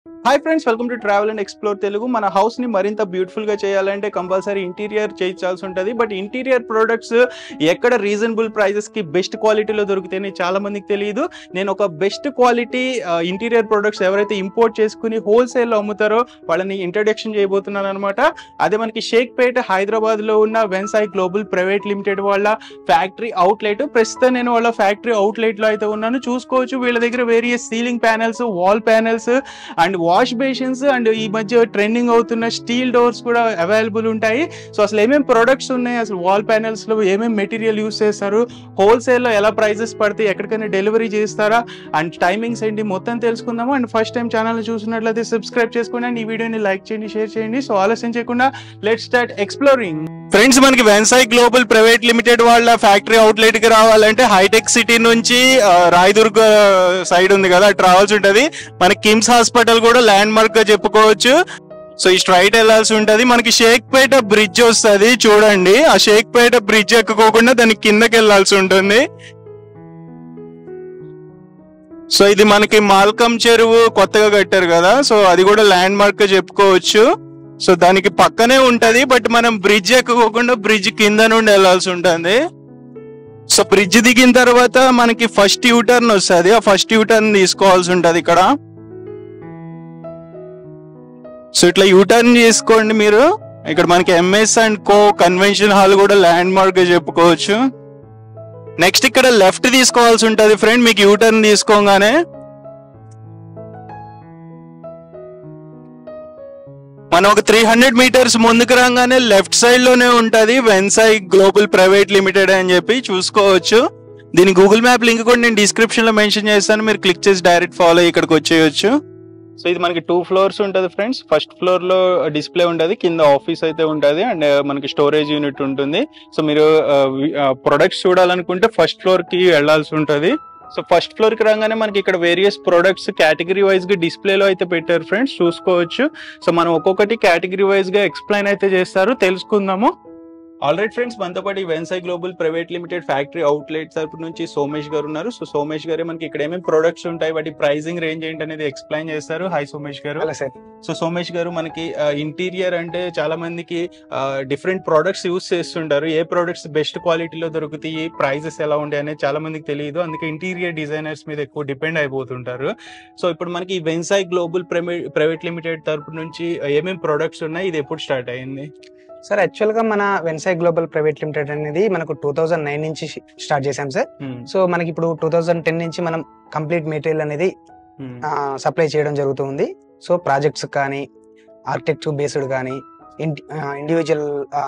Hi friends welcome to travel and explore Telugu మన house ని మరింత బ్యూటిఫుల్ గా చేయాలంటే కంపల్సరీ ఇంటీరియర్ చేయించాల్సి ఉంటుంది బట్ ఇంటీరియర్ ప్రొడక్ట్స్ ఎక్కడ రీజనబుల్ ప్రైజెస్ కి బెస్ట్ క్వాలిటీలో దొరుకుతాయని చాలా మందికి తెలియదు నేను ఒక బెస్ట్ క్వాలిటీ ఇంటీరియర్ ప్రొడక్ట్స్ ఎవరైతే ఇంపోర్ట్ చేసుకుని హోల్సేల్ లో అమ్ముతారో వాళ్ళని ఇంట్రడక్షన్ చేయబోతున్నాను అనమాట అదే మనకి షేక్పేట్ హైదరాబాద్ లో ఉన్న వెన్సాయి గ్లోబల్ ప్రైవేట్ లిమిటెడ్ వాళ్ళ ఫ్యాక్టరీ అవుట్లెట్ ప్రస్తుతం నేను వాళ్ళ ఫ్యాక్టరీ అవుట్లెట్ లో అయితే ఉన్నాను చూసుకోవచ్చు వీళ్ళ దగ్గర various ceiling panels wall panels and wash basins and ఈ మధ్య ట్రెండింగ్ అవుతున్న స్టీల్ డోర్స్ కూడా అవైలబుల్ ఉంటాయి సో అసలు ఏమేమి ప్రొడక్ట్స్ ఉన్నాయి అసలు వాల్ ప్యానెల్స్ లో ఏమేమి మెటీరియల్ యూస్ చేస్తారు హోల్సేల్ లో ఎలా ప్రైజెస్ పడతాయి ఎక్కడికైనా డెలివరీ చేస్తారా అండ్ టైమింగ్స్ ఏంటి మొత్తం తెలుసుకుందాము అండ్ ఫస్ట్ టైం ఛానల్ చూసినట్లయితే సబ్స్క్రైబ్ చేసుకోండి అండ్ ఈ వీడియోని లైక్ చేయండి షేర్ చేయండి సో ఆలస్యం చేయకుండా లెట్ స్టార్ట్ ఎక్స్ప్లోరింగ్ ఫ్రెండ్స్ మనకి వెన్సాయ్ గ్లోబల్ ప్రైవేట్ లిమిటెడ్ వాళ్ళ ఫ్యాక్టరీ అవుట్లెట్ కి రావాలంటే హైటెక్ సిటీ నుంచి ఆ, రాయదుర్గ సైడ్ ఉంది కదా అటు రావాల్సి ఉంటది మనకి కిమ్స్ హాస్పిటల్ కూడా ల్యాండ్ మార్క్ గా చెప్పుకోవచ్చు సో ఈ స్ట్రైట్ వెళ్ళాల్సి ఉంటది మనకి షేక్పేట బ్రిడ్జ్ వస్తది చూడండి ఆ షేక్పేట బ్రిడ్జ్ ఎక్కకోకుండా దాని కిందకి వెళ్ళాల్సి ఉంటుంది సో ఇది మనకి మాల్కం చెరువు కొత్తగా కట్టారు కదా సో అది కూడా ల్యాండ్ మార్క్ గా చెప్పుకోవచ్చు సో దానికి పక్కనే ఉంటది బట్ మనం బ్రిడ్జ్ ఎక్కకోకుండా బ్రిడ్జ్ కింద నుండి వెళ్ళాల్సి ఉంటుంది సో బ్రిడ్జ్ దిగిన తర్వాత మనకి ఫస్ట్ యూటర్న్ వస్తుంది ఆ ఫస్ట్ యూటర్న్ తీసుకోవాల్సి ఉంటది ఇక్కడ సో ఇట్లా యూటర్న్ చేసుకోండి మీరు ఇక్కడ మనకి MS and co convention hall కూడా ల్యాండ్ మార్క్ గా చెప్పుకోవచ్చు నెక్స్ట్ ఇక్కడ లెఫ్ట్ తీసుకోవాల్సి ఉంటది ఫ్రెండ్ మీకు యూటర్న్ తీసుకోగానే మనం ఒక త్రీ హండ్రెడ్ మీటర్స్ ముందుకు రాగానే లెఫ్ట్ సైడ్ లోనే ఉంటది వెన్సాయి గ్లోబల్ ప్రైవేట్ లిమిటెడ్ అని చెప్పి చూసుకోవచ్చు దీని గూగుల్ మ్యాప్ లింక్ కూడా నేను డిస్క్రిప్షన్ లో మెన్షన్ చేస్తాను మీరు క్లిక్ చేసి డైరెక్ట్ ఫాలో ఇక్కడికి వచ్చేయచ్చు సో ఇది మనకి టూ ఫ్లోర్స్ ఉంటుంది ఫ్రెండ్స్ ఫస్ట్ ఫ్లోర్ లో డిస్ప్లే ఉంటుంది కింద ఆఫీస్ అయితే ఉంటుంది అండ్ మనకి స్టోరేజ్ యూనిట్ ఉంటుంది సో మీరు ప్రొడక్ట్స్ చూడాలనుకుంటే ఫస్ట్ ఫ్లోర్ కి వెళ్లాల్సి ఉంటుంది సో ఫస్ట్ ఫ్లోర్ కి రాగానే మనకి ఇక్కడ వేరియస్ ప్రొడక్ట్స్ కేటగిరీ వైజ్ గా డిస్ప్లేలో అయితే పెట్టారు ఫ్రెండ్స్ చూసుకోవచ్చు సో మనం ఒక్కొక్కటి కేటగిరీ వైజ్ గా ఎక్స్ప్లెయిన్ అయితే చేస్తారు తెలుసుకుందాము ఆల్రెడీ ఫ్రెండ్స్ మనతో పాటు ఈ Vensai global private limited factory outlet తరపు నుంచి సోమేష్ గారు ఉన్నారు సో సోమేష్ గారే మనకి ఇక్కడ ఏమేమి ప్రొడక్ట్స్ ఉంటాయి వాటి ప్రైసింగ్ రేంజ్ ఏంటి అనేది ఎక్స్ప్లెయిన్ చేస్తారు హాయ్ సోమేష్ గారు అలా సార్ సో సోమేష్ గారు మనకి ఇంటీరియర్ అంటే చాలా మందికి డిఫరెంట్ ప్రొడక్ట్స్ యూస్ చేస్తుంటారు ఏ ప్రొడక్ట్స్ బెస్ట్ క్వాలిటీలో దొరుకుతాయి ప్రైజెస్ ఎలా ఉంటాయి అనేది చాలా మందికి తెలియదు అందుకే ఇంటీరియర్ డిజైనర్స్ మీద ఎక్కువ డిపెండ్ అయిపోతుంటారు సో ఇప్పుడు మనకి వెన్సై గ్లోబల్ ప్రైవేట్ లిమిటెడ్ తరపు నుంచి ఏమేమి ప్రొడక్ట్స్ ఉన్నాయి ఇది ఎప్పుడు స్టార్ట్ అయింది సార్ యాక్చువల్ గా మన వెన్సాయ్ గ్లోబల్ ప్రైవేట్ లిమిటెడ్ అనేది మనకు టూ థౌజండ్ నైన్ నుంచి స్టార్ట్ చేసాం సార్ సో మనకి ఇప్పుడు టూ థౌజండ్ టెన్ నుంచి మనం కంప్లీట్ మెటీరియల్ అనేది సప్లై చేయడం జరుగుతుంది సో ప్రాజెక్ట్స్ కానీ ఆర్కిటెక్చర్ బేస్డ్ కానీ ఇండివిజువల్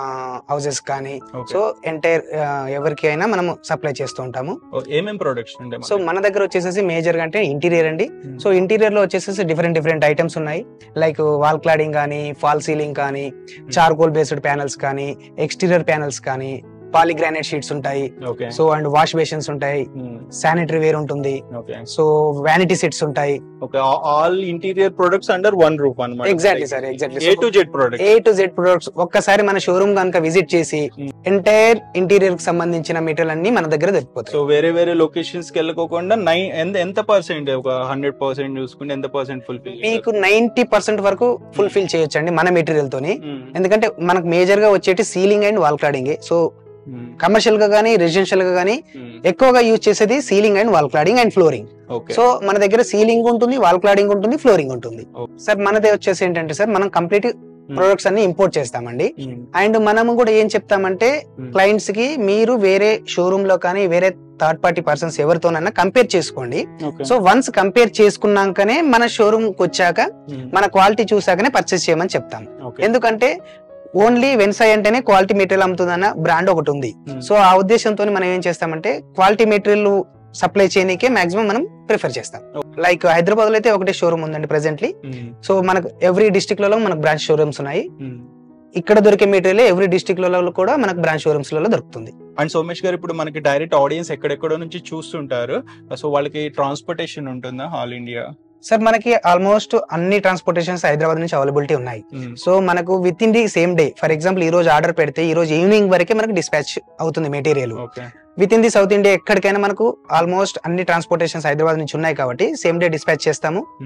హౌసెస్ కానీ సో ఎంటైర్ ఎవరికి అయినా మనము సప్లై చేస్తూ ఉంటాము ఏమేమి ప్రొడక్ట్స్ ఉంటాయి సో మన దగ్గర వచ్చేసేసి మేజర్ గా అంటే ఇంటీరియర్ అండి సో ఇంటీరియర్ లో వచ్చేసేసి డిఫరెంట్ డిఫరెంట్ ఐటమ్స్ ఉన్నాయి లైక్ వాల్ క్లాడింగ్ కానీ ఫాల్ సీలింగ్ కానీ చార్కోల్ బేస్డ్ ప్యానల్స్ కానీ ఎక్స్టీరియర్ ప్యానల్స్ కానీ పాలిగ్రానైట్ షీట్స్ ఉంటాయి okay so and wash basins ఉంటాయి శానిటరీ వేర్ ఉంటుంది ఓకే సో వ్యానిటీ సెట్స్ ఉంటాయి okay all interior products under one roof అన్నమాట exactly sir exactly A to Z product A to Z products ఒక్కసారి మన showroom కనుక visit చేసి Hmm. Entire interior కి సంబంధించిన మెటీరియల్ అన్ని మన దగ్గర సో దొరికిపోతాయి వేరే వేరే లొకేషన్స్ కి వెళ్ళకోకుండా నైన్ ఎంత ఎంత పర్సెంట్ ఒక హండ్రెడ్ పర్సెంట్ చూసుకుంటే ఎంత పర్సెంట్ ఫుల్ఫిల్ మీకు నైన్టీ పర్సెంట్ వరకు ఫుల్ఫిల్ చేయొచ్చండి మన మెటీరియల్ తోని ఎందుకంటే మనకు మేజర్ గా వచ్చేటి ceiling and wall cladding so commercial గా కానీ రెసిడెన్షియల్ గా కానీ ఎక్కువగా యూజ్ చేసేది ceiling and wall cladding and flooring okay so మన దగ్గర సీలింగ్ ఉంటుంది వాల్ క్లాడింగ్ ఉంటుంది ఫ్లోరింగ్ ఉంటుంది Okay. సార్ మనది వచ్చేసి ఏంటంటే సార్ మనం కంప్లీట్ ప్రొడక్ట్స్ అన్ని ఇంపోర్ట్ చేస్తామండి అండ్ మనము కూడా ఏం చెప్తామంటే క్లయింట్స్ కి మీరు వేరే షోరూమ్ లో కానీ వేరే థర్డ్ పార్టీ పర్సన్స్ ఎవరితోనైనా కంపేర్ చేసుకోండి సో వన్స్ కంపేర్ చేసుకున్నాకనే మన షోరూమ్ కి వచ్చాక మన క్వాలిటీ చూసాకనే పర్చేస్ చేయమని చెప్తాం ఎందుకంటే ఓన్లీ వెన్సై అంటేనే క్వాలిటీ మెటీరియల్ అమ్ముతుందన్న బ్రాండ్ ఒకటి ఉంది సో ఆ ఉద్దేశంతో మనం ఏం చేస్తామంటే క్వాలిటీ మెటీరియల్ సప్లై చేయనీకే మాక్సిమం మనం ప్రిఫర్ చేస్తాం లైక్ హైదరాబాద్ లో అయితే ఒకటే షోరూమ్ ఉందండి ప్రెసెంట్లీ సో మనకు ఎవ్రీ డిస్టిక్ లలో మనకు బ్రాంచ్ షోరూమ్స్ ఉన్నాయి ఇక్కడ దొరికే మెటీరియల్ ఎవ్రీ డిస్టిక్ లలో కూడా మనకు బ్రాంచ్ షోరూమ్స్ లలో దొరుకుతుంది అండ్ సోమేష్ గారు ఇప్పుడు మనకి డైరెక్ట్ ఆడియన్స్ ఎక్కడెక్కడో నుంచి చూస్తుంటారు సో వాళ్ళకి ట్రాన్స్పోర్టేషన్ ఉంటుందా ఆల్ ఇండియా సార్ మనకి ఆల్మోస్ట్ అన్ని ట్రాన్స్పోర్టేషన్స్ హైదరాబాద్ నుంచి అవైలబిలిటీ ఉన్నాయి సో మనకు within the same day for example ఈ రోజు ఆర్డర్ పెడితే ఈ రోజు ఈవినింగ్ వరకే మనకు డిస్పాచ్ అవుతుంది material okay within the South India ఎక్కడికైనా మనకు ఆల్మోస్ట్ అన్ని ట్రాన్స్పోర్టేషన్స్ హైదరాబాద్ నుంచి ఉన్నాయి కాబట్టి సేమ్ డే డిస్పాచ్ చేస్తాము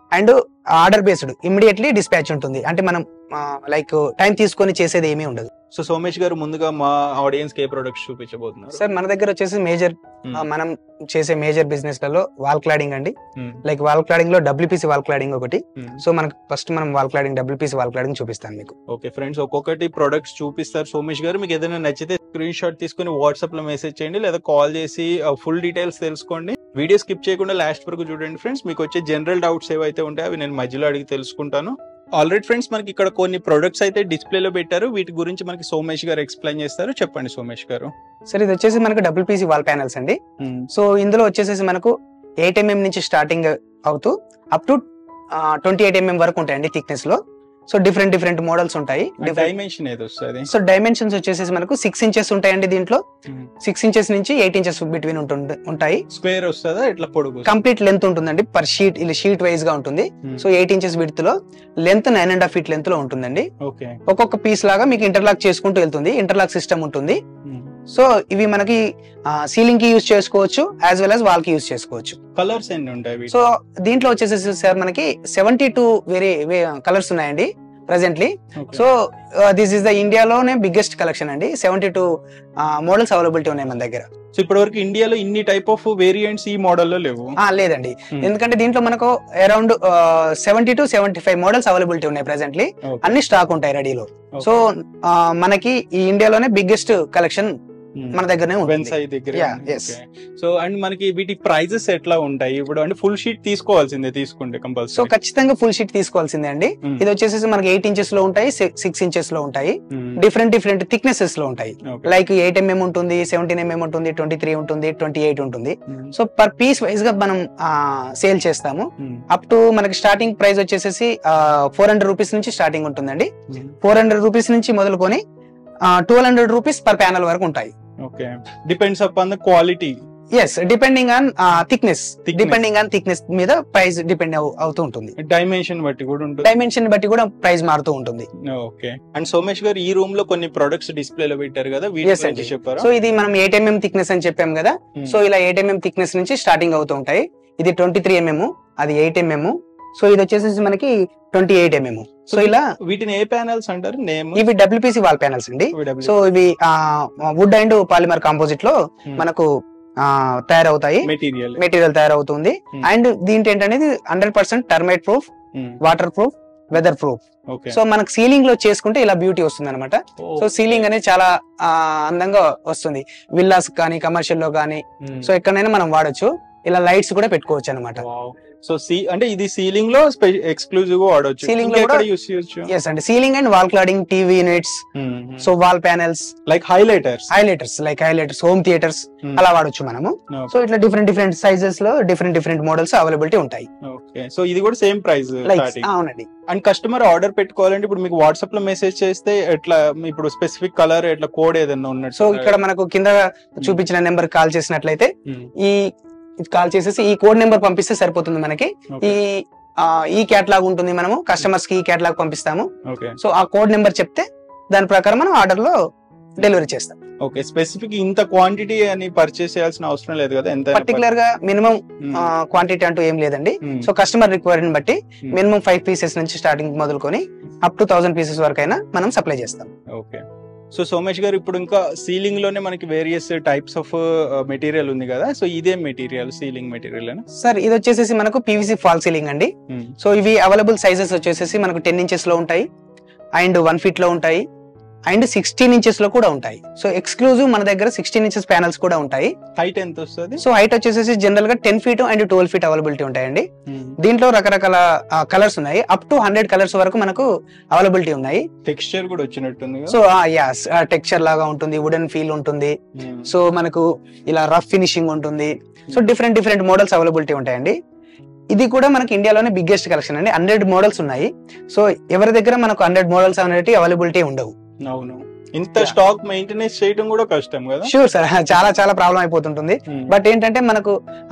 and order based immediately dispatch ఉంటుంది అంటే మనం లైక్ టైం తీసుకొని చేసేది ఏమీ ఉండదు సో సోమేష్ గారు ముందుగా మా ఆడియన్స్ కి ఏ ప్రొడక్ట్స్ చూపించబోతున్నారు సార్ మన దగ్గర వచ్చేసి మేజర్ Hmm. మనం చేసే మేజర్ బిజినెస్ లలో వాల్ క్లాడింగ్ అండి Hmm. లైక్ వాల్ క్లాడింగ్ లో డబ్ల్యూపీసీ వాల్ క్లాడింగ్ ఒకటి Hmm. సో మనకు ఫస్ట్ మనం wall cladding WPC wall cladding చూపిస్తాను మీకు ఓకే ఫ్రెండ్స్ ఒక్కొక్కటి ప్రొడక్ట్స్ చూపిస్తారు సోమేష్ గారు మీకు ఏదైనా నచ్చితే స్క్రీన్ షాట్ తీసుకుని వాట్సాప్ లో మెసేజ్ చేయండి లేదా కాల్ చేసి ఫుల్ డీటెయిల్స్ తెలుసుకోండి వీడియో స్కిప్ చేయకుండా లాస్ట్ వరకు చూడండి ఫ్రెండ్స్ మీకు వచ్చే జనరల్ డౌట్స్ ఏవైతే ఉంటాయో అవి నేను మధ్యలో అడిగి తెలుసుకుంటాను ఆల్రెడీ ఫ్రెండ్స్ మనకి ఇక్కడ కొన్ని ప్రొడక్ట్స్ అయితే డిస్ప్లేలో పెట్టారు వీటి గురించి మనకి సోమేష్ గారు ఎక్స్ప్లెయిన్ చేస్తారు చెప్పండి సోమేష్ గారు సార్ ఇది వచ్చేసి మనకు డబ్ల్యూపీసీ వాల్ ప్యానల్స్ అండి సో ఇందులో వచ్చేసేసి మనకు ఎయిట్ ఎంఎం నుంచి స్టార్టింగ్ అవుతూ up to twenty eight MM వరకు ఉంటాయండి థిక్నెస్ లో సో డిఫరెంట్ డిఫరెంట్ మోడల్స్ ఉంటాయి డైమెన్షన్ ఏది వస్తుంది సో డైమెన్షన్స్ వచ్చేసేసి మనకు సిక్స్ ఇంచెస్ ఉంటాయండి దీంట్లో సిక్స్ ఇంచెస్ నుంచి ఎయిట్ ఇంచెస్ బిట్వీన్ ఉంటాయి స్క్వేర్ వస్తుందా ఎట్లా పొడుగు కంప్లీట్ లెంత్ ఉంటుందండి పర్ షీట్ ఇలా షీట్ వైజ్ గా ఉంటుంది సో ఎయిట్ ఇంచెస్ విడ్త్ లో length nine and half feet length లో ఉంటుందండి ఓకే ఒక్కొక్క పీస్ లాగా మీకు ఇంటర్లాక్ చేసుకుంటూ వెళ్తుంది ఇంటర్లాక్ సిస్టమ్ ఉంటుంది సో ఇవి మనకి సీలింగ్ కి యూజ్ చేసుకోవచ్చు యాజ్ వెల్ యాజ్ వాల్ కి యూజ్ చేసుకోవచ్చు కలర్స్ ఎన్ని ఉంటాయి వీటిలో? సో దీంట్లో వచ్చేసేసి సార్ మనకి సెవెంటీ టూ వేరే కలర్స్ ఉన్నాయండి presently Okay. So this is the ఇండియాలోనే బిగ్గెస్ట్ కలెక్షన్ అండి సెవెంటీ టూ మోడల్స్ అవైలబిలిటీ ఉన్నాయి మన దగ్గర సో ఇప్పటి వరకు ఇండియాలో ఇన్ని టైప్ ఆఫ్ వేరియంట్స్ ఈ మోడల్లో లేవు ఆ, లేదండి Hmm. ఎందుకంటే దీంట్లో మనకు around seventy two seventy five models availability ఉన్నాయి ప్రెసెంట్లీ Okay. అన్ని స్టాక్ ఉంటాయి రెడీలో Okay. సో మనకి ఈ ఇండియాలోనే బిగ్గెస్ట్ కలెక్షన్ Hmm. మన దగ్గరనే ఉంటుంది వెన్సై దగ్గర Yeah, yes. సో అండ్ మనకి వీటి ప్రైజెస్ ఎట్లా ఉంటాయి ఇప్పుడు అంటే ఫుల్ షీట్ తీసుకోవాల్సిందే తీసుకుంటే సో కంపల్సరీ ఖచ్చితంగా ఫుల్ షీట్ తీసుకోవాల్సిందే అండి ఇది వచ్చేసి మనకి ఎయిట్ ఇంచెస్ లో ఉంటాయి సిక్స్ ఇంచెస్ లో ఉంటాయి డిఫరెంట్ డిఫరెంట్ థిక్నెసెస్ లో ఉంటాయి లైక్ ఎయిట్ ఎంఎం ఉంటుంది సెవెంటీన్ ఎంఎం ఉంటుంది ట్వంటీ త్రీ ఉంటుంది ట్వంటీ ఎయిట్ ఉంటుంది సో పర్ పీస్ వైజ్ గా మనం సేల్ చేస్తాము అప్ టు మనకి స్టార్టింగ్ ప్రైస్ వచ్చేసేసి ఫోర్ హండ్రెడ్ రూపీస్ నుంచి స్టార్టింగ్ ఉంటుందండి ఫోర్ హండ్రెడ్ రూపీస్ నుంచి మొదలుకొని twelve hundred rupees per panel వరకు ఉంటాయి okay depends upon the quality yes depending on thickness Thickness. Depending on thickness మీద ప్రైస్ డిపెండ్ అవుతూ ఉంటుంది డైమెన్షన్ బట్టి కూడా ఉంటుంది డైమెన్షన్ బట్టి కూడా ప్రైస్ మారుతూ ఉంటుంది ఓకే అండ్ సోమేష్ గారు ఈ రూమ్ లో కొన్ని ప్రొడక్ట్స్ డిస్ప్లే లో పెట్టారు కదా వీటి Yes, గురించి అండి. చెప్పారా సో ఇది మనం ఎయిట్ ఎంఎం థిక్నెస్ అని చెప్పాం కదా Hmm. సో ఇలా ఎయిట్ ఎంఎం థిక్నెస్ నుంచి స్టార్టింగ్ అవుతూ ఉంటాయి ఇది ట్వంటీ త్రీ ఎంఎం అది ఎయిట్ ఎంఎం సో ఇది వచ్చేసి మనకి ట్వంటీ ఎయిట్ ఎంఎం సో ఇలా వీటిని ఏ ప్యానల్స్ అంటారు నేమ్ ఇవి డబ్ల్యూపీసీ వాల్ ప్యానల్స్ అండి సో ఇవి వుడ్ అండ్ పాలిమర్ కాంపోజిట్ లో మనకు ఆ, తయారవుతాయి మెటీరియల్ మెటీరియల్ తయారవుతుంది Hmm. అండ్ దీంట్లో ఏంటనేది hundred percent termite proof water proof weather weatherproof okay so మనకు సీలింగ్ లో చేసుకుంటే ఇలా బ్యూటీ వస్తుంది అనమాట సో సీలింగ్ అనేది చాలా ఆ, అందంగా వస్తుంది విల్లాస్ కానీ కమర్షియల్ లో కానీ సో ఎక్కడైనా మనం వాడొచ్చు ఇలా లైట్స్ కూడా పెట్టుకోవచ్చు అనమాట సో సి అంటే ఇది సీలింగ్ లో ఎక్స్క్లూజివ్ గా వాడవచ్చు Ceiling లో ఇంకా ఎక్కడ కూడా- యూస్ చేయొచ్చు ఎస్ అండి ceiling and wall cladding TV units so wall panels like highlighters highlighters like highlighters home theatres అలా వాడొచ్చు మనము సో ఇట్లా డిఫరెంట్ డిఫరెంట్ సైజెస్ లో డిఫరెంట్ డిఫరెంట్ మోడల్స్ అవైలబిలిటీ ఉంటాయి ఓకే సో ఇది కూడా సేమ్ ప్రైస్ లైక్ స్టార్టింగ్ అవునండి అండ్ కస్టమర్ ఆర్డర్ పెట్టుకోవాలంటే ఇప్పుడు మీకు వాట్సాప్ లో మెసేజ్ చేస్తే ఎట్లా ఇప్పుడు స్పెసిఫిక్ కలర్ ఎట్లా కోడ్ ఏదైనా ఉన్నట్టు సో ఇక్కడ మనకు కింద చూపించిన నెంబర్ కాల్ చేసినట్లయితే ఈ కాల్ చేసేసి ఈ కోడ్ నెంబర్ పంపిస్తే సరిపోతుంది మనకి ఈ ఆ, ఈ క్యాట్లాగ్ ఉంటుంది మనము కస్టమర్స్ కి ఈ క్యాట్లాగ్ పంపిస్తాము ఓకే సో ఆ కోడ్ నెంబర్ చెప్తే దాని ప్రకారం మనం ఆర్డర్ లో డెలివరీ చేస్తాం ఓకే స్పెసిఫిక్ ఇంత క్వాంటిటీ అని పర్చేస్ చేయాల్సిన అవసరం లేదు కదా ఎంత పర్టికులర్ గా మినిమం క్వాంటిటీ అంటూ ఏం లేదండి సో కస్టమర్ రిక్వైర్మెంట్ బట్టి Hmm. మినిమం ఫైవ్ పీసెస్ నుంచి స్టార్టింగ్ మొదలుకొని అప్ టు థౌసండ్ పీసెస్ వరకు అయినా మనం సప్లై చేస్తాం ఓకే సో సోమేష్ గారు ఇప్పుడు ఇంకా సీలింగ్ లోనే మనకి వేరియస్ టైప్స్ ఆఫ్ మెటీరియల్ ఉంది కదా సో ఇదే మెటీరియల్ సీలింగ్ మెటీరియల్ అని సార్ ఇది వచ్చేసి మనకు పీవీసీ ఫాల్ సీలింగ్ అండి సో ఇవి అవైలబుల్ సైజెస్ వచ్చేసి మనకు టెన్ ఇంచెస్ లో ఉంటాయి అండ్ వన్ ఫీట్ లో ఉంటాయి అండ్ సిక్స్టీన్ ఇంచెస్ లో కూడా ఉంటాయి సో ఎక్స్క్లూజివ్ మన దగ్గర సిక్స్టీన్ ఇంచెస్ ప్యానల్స్ కూడా ఉంటాయి హైట్ ఎంత వస్తుంది సో హైట్ వచ్చేసి జనరల్ గా ten feet and twelve feet availability ఉంటాయండి దీంట్లో రకరకాల కలర్స్ ఉన్నాయి అప్ టు హండ్రెడ్ కలర్స్ వరకు మనకు అవైలబిలిటీ ఉన్నాయి టెక్స్చర్ కూడా వచ్చినట్టుంది కదా సో యాస్ టెక్స్చర్ లాగా ఉంటుంది వుడెన్ ఫీల్ ఉంటుంది సో మనకు ఇలా రఫ్ ఫినిషింగ్ ఉంటుంది so different different models availability ఉంటాయండి ఇది కూడా మనకి ఇండియాలోనే బిగ్గెస్ట్ కలెక్షన్ అండి హండ్రెడ్ మోడల్స్ ఉన్నాయి సో ఎవరి దగ్గర మనకు హండ్రెడ్ మోడల్స్ అనేవి అవైలబిలిటీ ఉండవు అవును ఇంత Yeah. స్టాక్ మెయింటెనెన్స్ చేయడం కూడా కష్టం కదా షూర్ సార్ చాలా చాలా ప్రాబ్లం అయిపోతుంటుంది Hmm. బట్ ఏంటంటే మనకు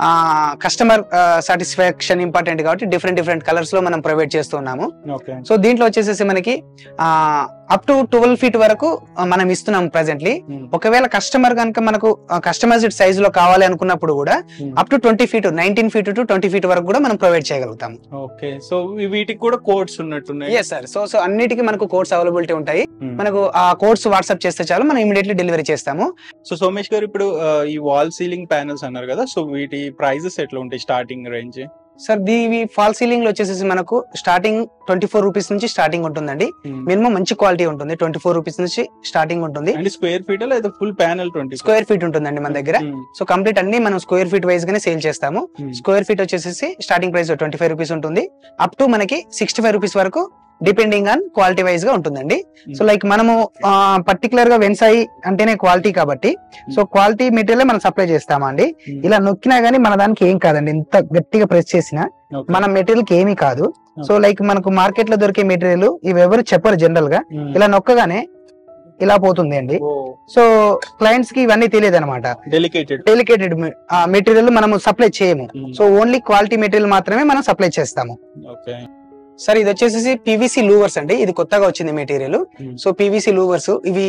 కస్టమర్ సాటిస్ఫాక్షన్ ఇంపార్టెంట్ కాబట్టి డిఫరెంట్ డిఫరెంట్ కలర్స్ లో మనం ప్రొవైడ్ చేస్తున్నాము ఓకే సో దీంట్లో వచ్చేసేసి మనకి అప్ టు ట్వెల్వ్ ఫీట్ వరకు ఆ, మనం ఇస్తున్నాం ప్రెసెంట్లీ ఒకవేళ కస్టమర్ కనుక మనకు కస్టమైజ్డ్ సైజ్ లో కావాలి అనుకున్నప్పుడు కూడా up to twenty feet nineteen feet to twenty feet వరకు కూడా మనం ప్రొవైడ్ చేయగలుగుతాం ఓకే సో వీటికి కూడా కోడ్స్ ఉన్నట్టున్నాయి ఎస్ సార్ సో సో అన్నిటికీ మనకు కోడ్స్ అవైలబిలిటీ ఉంటాయి Hmm. మనకు ఆ కోడ్స్ వాట్సాప్ చేస్తే చాలు మనం ఇమీడియట్లీ డెలివరీ చేస్తాము సో సోమేష్ గారు ఇప్పుడు ఆ, ఈ వాల్ సీలింగ్ ప్యానల్స్ అన్నారు కదా సో వీటి ప్రైజెస్ ఎట్లా ఉంటాయి స్టార్టింగ్ రేంజ్ సార్ దీవి ఫాల్ సీలింగ్ లో వచ్చేసి మనకు స్టార్టింగ్ ట్వంటీ ఫోర్ రూపీస్ నుంచి స్టార్టింగ్ ఉంటుందండి మినిమం మంచి క్వాలిటీ ఉంటుంది ట్వంటీ ఫోర్ రూపీస్ నుంచి స్టార్టింగ్ ఉంటుంది అంటే స్క్వేర్ ఫీట్ లేదా full panel twenty square feet ఉంటుందండి మన దగ్గర సో కంప్లీట్ అన్ని మనం స్క్వేర్ ఫీట్ వైజ్ గానే సేల్ చేస్తాము స్క్వేర్ ఫీట్ వచ్చేసి starting price twenty five rupees ఉంటుంది అప్ టు మనకి సిక్స్టీ ఫైవ్ రూపీస్ వరకు డిపెండింగ్ ఆన్ క్వాలిటీ వైజ్ గా ఉంటుందండి సో లైక్ మనము పర్టికులర్ గా వెన్సాయి అంటేనే క్వాలిటీ కాబట్టి సో క్వాలిటీ మెటీరియల్ మనం సప్లై చేస్తామా అండి ఇలా నొక్కినా గానీ మన దానికి ఏం కాదండి ఎంత గట్టిగా ప్రెస్ చేసినా మన మెటీరియల్ కి ఏమీ కాదు సో లైక్ మనకు మార్కెట్ లో దొరికే మెటీరియల్ ఇవి ఎవరు చెప్పరు జనరల్ గా ఇలా నొక్కగానే ఇలా పోతుంది అండి సో క్లయింట్స్ కి ఇవన్నీ తెలియదు అనమాట డెలికేటెడ్ డెలికేటెడ్ మెటీరియల్ మనం సప్లై చేయము సో ఓన్లీ క్వాలిటీ మెటీరియల్ మాత్రమే మనం సప్లై చేస్తాము ఓకే సార్ ఇది వచ్చేసి పీవీసీ లూవర్స్ అండి ఇది కొత్తగా వచ్చింది మెటీరియల్ సో పీవీసీ లూవర్స్ ఇవి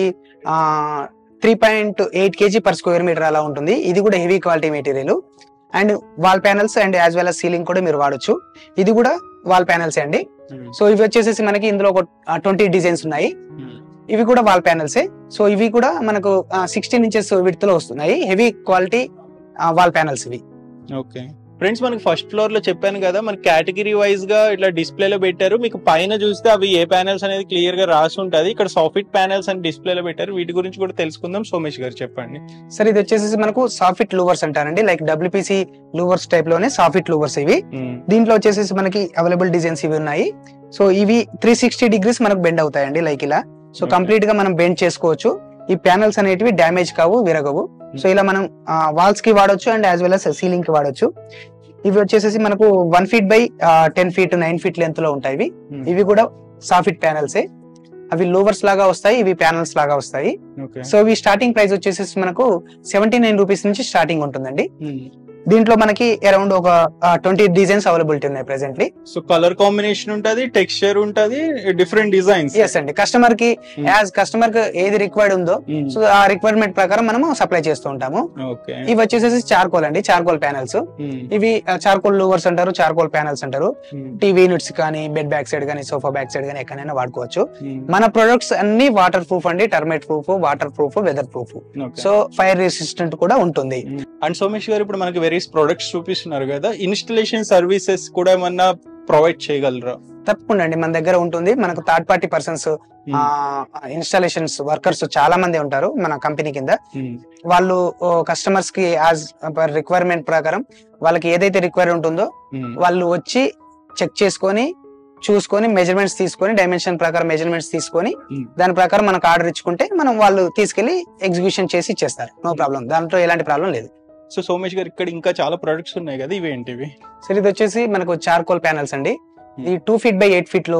three point eight KG per square metre అలా ఉంటుంది ఇది కూడా heavy quality material and wall panels and as well as ceiling కూడా మీరు వాడొచ్చు ఇది కూడా వాల్ ప్యానల్స్ అండి సో ఇవి వచ్చేసి మనకి ఇందులో ఒక ట్వంటీ డిజైన్స్ ఉన్నాయి ఇవి కూడా వాల్ ప్యానల్సే సో ఇవి కూడా మనకు సిక్స్టీన్ ఇంచెస్ విడ్త్ లో వస్తున్నాయి హెవీ క్వాలిటీ వాల్ ప్యానల్స్ ఇవి ఓకే ఫ్రెండ్స్ మనకి ఫస్ట్ ఫ్లోర్ లో చెప్పాను కదా మనకి కేటగిరీ వైజ్ గా ఇట్లా డిస్ప్లే లో పెట్టారు మీకు పైన చూస్తే అవి ఏ ప్యానెల్స్ అనేది క్లియర్ గా రాసి ఉంటది ఇక్కడ సాఫిట్ ప్యానెల్స్ అని డిస్ప్లే లో పెట్టారు వీటి గురించి కూడా తెలుసుకుందాం సోమేష్ గారు చెప్పండి సార్ ఇది వచ్చేసి మనకు సాఫిట్ లూవర్స్ అంటారండి లైక్ డబ్ల్యూపీసీ లూవర్స్ టైప్ లోనే సాఫిట్ లూవర్స్ ఇవి దీంట్లో వచ్చేసి మనకి అవైలబుల్ డిజైన్స్ ఇవి ఉన్నాయి సో ఇవి త్రీ సిక్స్టీ డిగ్రీస్ మనకు బెండ్ అవుతాయండి లైక్ ఇలా సో Okay. కంప్లీట్ గా మనం బెండ్ చేసుకోవచ్చు ఈ ప్యానల్స్ అనేటివి డ్యామేజ్ కావు విరగవు సో ఇలా మనం వాల్స్ కి వాడొచ్చు and as well as ceiling కి వాడొచ్చు ఇవి వచ్చేసి మనకు one feet by ten feet nine feet length లో ఉంటాయి ఇవి. ఇవి కూడా సాఫిట్ ప్యానల్సే అవి లోవర్స్ లాగా వస్తాయి ఇవి ప్యానల్స్ లాగా వస్తాయి ఓకే సో ఇవి స్టార్టింగ్ ప్రైస్ వచ్చేసి మనకు సెవెంటీ నైన్ రూపీస్ నుంచి స్టార్టింగ్ ఉంటుందండి దీంట్లో మనకి అరౌండ్ ఒక ట్వంటీ డిజైన్స్ అవైలబిలిటీ ఉన్నాయి ప్రెసెంట్లీ సో కలర్ కాంబినేషన్ ఉంటది టెక్స్చర్ ఉంటది డిఫరెంట్ డిజైన్స్ ఎస్ అండి కస్టమర్ కి యాజ్ కస్టమర్ కి ఏది రిక్వైర్డ్ ఉందో సో ఆ రిక్వైర్మెంట్ ప్రకారం మనము సప్లై చేస్తూ ఉంటాము ఓకే ఇవి వచ్చేసి చార్కోల్ అండి చార్కోల్ ప్యానల్స్ ఇవి చార్కోల్ లూవర్స్ అంటారు చార్కోల్ ప్యానల్స్ అంటారు టీవీ యూనిట్స్ కానీ బెడ్ బ్యాక్ సైడ్ కానీ సోఫా బ్యాక్ సైడ్ కానీ ఎక్కడైనా వాడుకోవచ్చు మన ప్రొడక్ట్స్ అన్ని వాటర్ ప్రూఫ్ అండి termite proof water proof weather proof so fire resistant కూడా ఉంటుంది అండ్ సోమేష్ గారు ఇప్పుడు మనకి వెరీస్ ప్రొడక్ట్స్ చూపిస్తున్నారు కదా ఇన్స్టలేషన్ సర్వీసెస్ కూడా ఏమన్నా ప్రొవైడ్ చేయగలరా తప్పకుండా అండి మన దగ్గర ఉంటుంది మనకు third party persons installations workers చాలా మంది ఉంటారు మన కంపెనీ కింద వాళ్ళు కస్టమర్స్ కి యాజ్ పర్ రిక్వైర్మెంట్ ప్రకారం వాళ్ళకి ఏదైతే రిక్వైర్ ఉంటుందో వాళ్ళు వచ్చి చెక్ చేసుకొని చూసుకొని మెజర్మెంట్స్ తీసుకొని డైమెన్షన్ ప్రకారం మెజర్మెంట్స్ తీసుకొని Hmm. దాని ప్రకారం మనకు ఆర్డర్ ఇచ్చుకుంటే మనం వాళ్ళు తీసుకెళ్లి ఎగ్జిక్యూషన్ చేసి ఇచ్చేస్తారు నో ప్రాబ్లం దాంట్లో ఎలాంటి ప్రాబ్లం లేదు సో సోమేష్ గారు ఇక్కడ ఇంకా చాలా ప్రొడక్ట్స్ ఉన్నాయి కదా ఇవేంటివి సో ఇది వచ్చేసి మనకు చార్కోల్ ప్యానల్స్ అండి Hmm. ఈ two feet by eight feet లో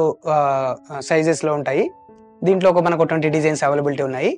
సైజెస్ లో ఉంటాయి దీంట్లో ఒక మనకు ట్వంటీ డిజైన్స్ అవైలబిలిటీ ఉన్నాయి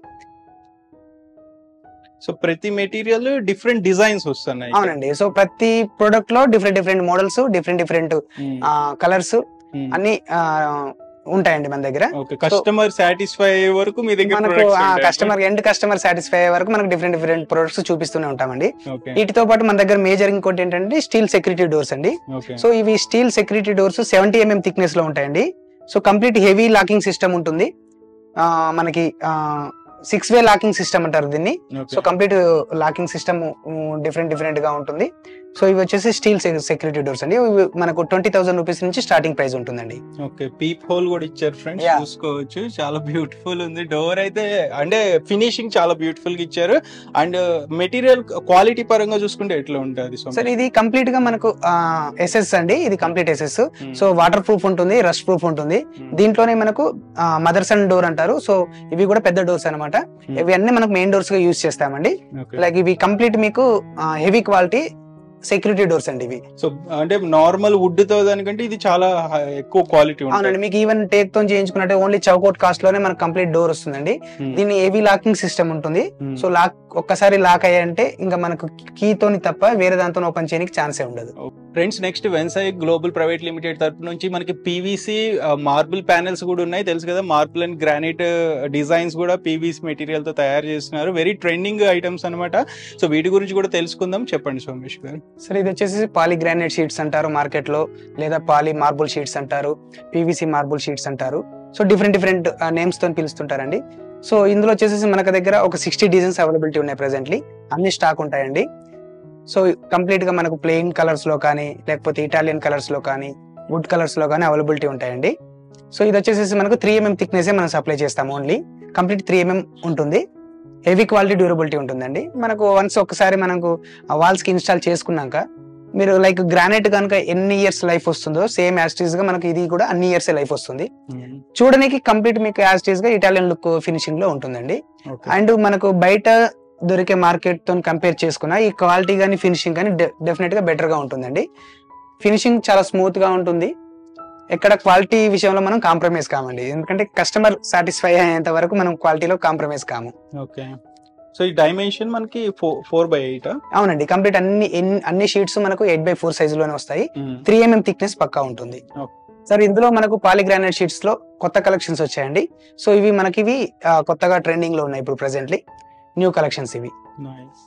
సో ప్రతి మెటీరియల్ డిఫరెంట్ డిజైన్స్ వస్తున్నాయి అవునండి సో ప్రతి ప్రొడక్ట్ లో different different models different different colours అన్ని ఆ, ఉంటాయండి మన దగ్గర ఓకే కస్టమర్ సాటిస్ఫై అయ్యే వరకు మీ దగ్గర మనకు products ఉంటాయి. కస్టమర్ ఎండ్ కస్టమర్ సాటిస్ఫై అయ్యే వరకు మనకు డిఫరెంట్ డిఫరెంట్ ప్రొడక్ట్స్ చూపిస్తూనే ఉంటామండి ఓకే వీటితో పాటు మన దగ్గర మేజర్ ఇంకోటి ఏంటంటే స్టీల్ సెక్యూరిటీ డోర్స్ అండి ఓకే సో ఇవి steel security doors seventy MM thickness లో ఉంటాయండి so complete heavy locking system ఉంటుంది ఆ, మనకి సిక్స్ వే లాకింగ్ సిస్టమ్ అంటారు దీన్ని okay so complete locking system different different గా ఉంటుంది సో ఇవి వచ్చేసి స్టీల్ సెక్యూరిటీ డోర్స్ అండి ఇవి మనకు ట్వంటీ థౌసండ్ రూపీస్ నుంచి స్టార్టింగ్ ప్రైస్ ఉంటుందండి ఓకే పీప్ హోల్ కూడా ఇచ్చారు ఫ్రెండ్స్ Yeah. చూసుకోవచ్చు చాలా బ్యూటిఫుల్ ఉంది డోర్ అయితే అంటే ఫినిషింగ్ చాలా బ్యూటిఫుల్ గా ఇచ్చారు అండ్ మెటీరియల్ క్వాలిటీ పరంగా చూసుకుంటే ఎట్లా ఉంటుంది సార్ ఇది కంప్లీట్ గా మనకు ఎస్ఎస్ అండి ఇది complete SS so water proof ఉంటుంది రష్ ప్రూఫ్ ఉంటుంది దీంట్లోనే మనకు మదర్స్ అండ్ డోర్ అంటారు సో ఇవి కూడా పెద్ద డోర్స్ అన్నమాట ఇవి అన్ని మనకు మెయిన్ డోర్స్ గా యూస్ చేస్తామండి లైక్ ఇవి కంప్లీట్ మీకు హెవీ క్వాలిటీ సెక్యూరిటీ డోర్స్ అండి ఇవి సో అంటే నార్మల్ వుడ్ తో దానికంటే ఇది చాలా హై- ఎక్కువ క్వాలిటీ ఉంటుంది అవునండి మీకు ఈవెన్ టేక్ తో చేయించుకున్నట్టే ఓన్లీ చౌకౌట్ కాస్ట్ లోనే మనకు కంప్లీట్ డోర్ వస్తుందండి Hmm. దీన్ని హెవీ లాకింగ్ సిస్టమ్ ఉంటుంది Hmm. సో లాక్ ఒక్కసారి లాక్ అయ్యాయంటే ఇంకా మనకు కీ తోని తప్ప వేరే దాంతో ఓపెన్ చేయడానికి ఛాన్సే ఉండదు friends next Vensai global private limited తరపు నుంచి మనకి పీవీసీ మార్బుల్ ప్యానెల్స్ కూడా ఉన్నాయి తెలుసు కదా మార్బుల్ అండ్ గ్రానైట్ డిజైన్స్ కూడా పీవీసీ మెటీరియల్ తో తయారు చేస్తున్నారు వెరీ ట్రెండింగ్ ఐటమ్స్ అన్నమాట సో వీటి గురించి కూడా తెలుసుకుందాం చెప్పండి సోమేష్ గారు సరే ఇది వచ్చేసి పాలీ గ్రానైట్ షీట్స్ అంటారు మార్కెట్ లో లేదా పాలీ మార్బుల్ షీట్స్ అంటారు పీవీసీ మార్బుల్ షీట్స్ అంటారు సో డిఫరెంట్ డిఫరెంట్ నేమ్స్ తో పిలుస్తుంటారండి సో ఇందులో వచ్చేసి మనకు దగ్గర ఒక సిక్స్టీ డిజైన్స్ అవైలబిలిటీ ఉన్నాయి ప్రెసెంట్లీ అన్ని స్టాక్ ఉంటాయండి సో కంప్లీట్ గా మనకు ప్లెయిన్ కలర్స్ లో కానీ లేకపోతే ఇటాలియన్ కలర్స్ లో కానీ వుడ్ కలర్స్ లో కానీ అవైలబిలిటీ ఉంటాయండి సో ఇది వచ్చేసి మనకు త్రీ ఎంఎం థిక్నెస్ మనం సప్లై చేస్తాం ఓన్లీ కంప్లీట్ త్రీ ఎంఎం ఉంటుంది హెవీ క్వాలిటీ డ్యూరబిలిటీ ఉంటుందండి మనకు వన్స్ ఒకసారి మనకు వాల్స్ కి ఇన్స్టాల్ చేసుకున్నాక మీరు లైక్ గ్రానైట్ కనుక ఎన్ని ఇయర్స్ లైఫ్ వస్తుందో సేమ్ యాస్టీస్ గా మనకి ఇది కూడా అన్ని ఇయర్స్ లైఫ్ వస్తుంది చూడడానికి కంప్లీట్ మీకు యాస్టీస్ గా ఇటాలియన్ లుక్ ఫినిషింగ్ లో ఉంటుందండి అండ్ మనకు బయట దొరికే మార్కెట్ తో కంపేర్ చేసుకున్న ఈ క్వాలిటీ కానీ ఫినిషింగ్ కానీ డెఫినెట్ గా బెటర్ గా ఉంటుందండి ఫినిషింగ్ చాలా స్మూత్ గా ఉంటుంది ఎక్కడ క్వాలిటీ విషయంలో మనం కాంప్రమైజ్ కామండి ఎందుకంటే కస్టమర్ సాటిస్ఫై అయ్యేంత వరకు మనం క్వాలిటీలో కాంప్రమైజ్ కాము ఓకే సో ఈ డైమెన్షన్ మనకి ఫోర్ బై ఎయిట్ అవునండి కంప్లీట్ అన్ని ఎన్ని- అన్ని షీట్స్ మనకు ఎయిట్ బై ఫోర్ సైజ్ లోనే వస్తాయి త్రీ ఎంఎం థిక్నెస్ పక్కా ఉంటుంది Okay. సార్ ఇందులో మనకు పాలిగ్రానైట్ షీట్స్ లో కొత్త కలెక్షన్స్ వచ్చాయండి సో ఇవి మనకి ఇవి ఆ, కొత్తగా ట్రెండింగ్ లో ఉన్నాయి ఇప్పుడు ప్రెసెంట్లీ న్యూ కలెక్షన్స్ ఇవి నైస్